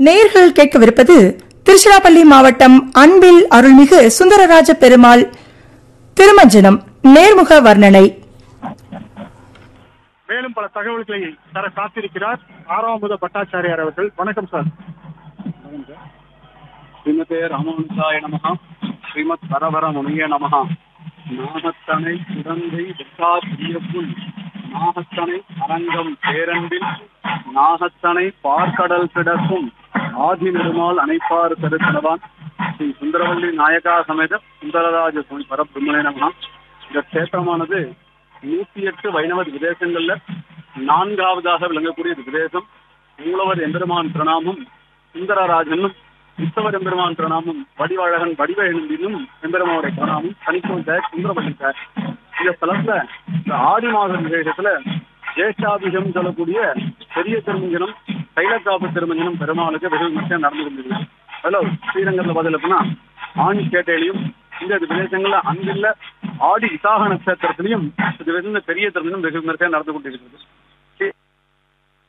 நேயர்கள் கேட்கவிருப்பது திருச்சிராப்பள்ளி மாவட்டம் அன்பில் அருள்மிகு சுந்தரராஜ பெருமாள் திருமஞ்சனம் நேர்முக வர்ணனை மேலும் பல தகவல்களை தர காத்திருக்கிறார் ஆறாவது பட்டாச்சாரியார் அவர்கள் வணக்கம் சார் ஸ்ரீமதே ராமானுசாய நமஹ ஸ்ரீமத் வரவர முனிய நமஹ நாகத்தனை குழந்தை வெட்டாபிரியப்புல் நாகத்தனை அரங்கம் பேரன்பில் நாகத்தனை பார்க்கடல் கிடக்கும் ஆதி நெடுமால் அணைப்பார் கருத்தனவான் ஸ்ரீ சுந்தரவல்லி நாயகா சமேத சுந்தரராஜ சுவாமி பரபிரம்மனே நமஹ இந்த கஷேத்திரமானது நூத்தி எட்டு வைணவ விதேசங்கள்ல நான்காவதாக விளங்கக்கூடிய இந்த விதேசம் மூலவர் எம்பெருமான் பிரணாமம் சுந்தரராஜனும் உத்தவர் எம்பெருமான் பிரணாமம் வடிவழகன் வடிவேணும் எம்பெருமானுடைய பிரணாமம் தனிக்கும் சார் சுந்தரமணி சார் இந்த ஸ்தலத்துல இந்த ஆடி மாத விசேஷத்துல ஜேஷ்டாபிஷம் சொல்லக்கூடிய பெரிய திருமஞ்சனம் தைலக்காப்பு திருமஞ்சனம் பெருமாளுக்கு வெகு விமர்சனம் நடந்து கொண்டிருக்கு ஹலோ ஸ்ரீரங்கத்துல பதில் எப்படின்னா ஆணி கேட்டையிலையும் இந்த விதேசங்கள்ல அங்கில்ல ஆடி விசாக நட்சத்திரத்திலையும் இது வந்து பெரிய திருமணம் வெகு விமர்சனம் நடந்து கொண்டிருக்கிறது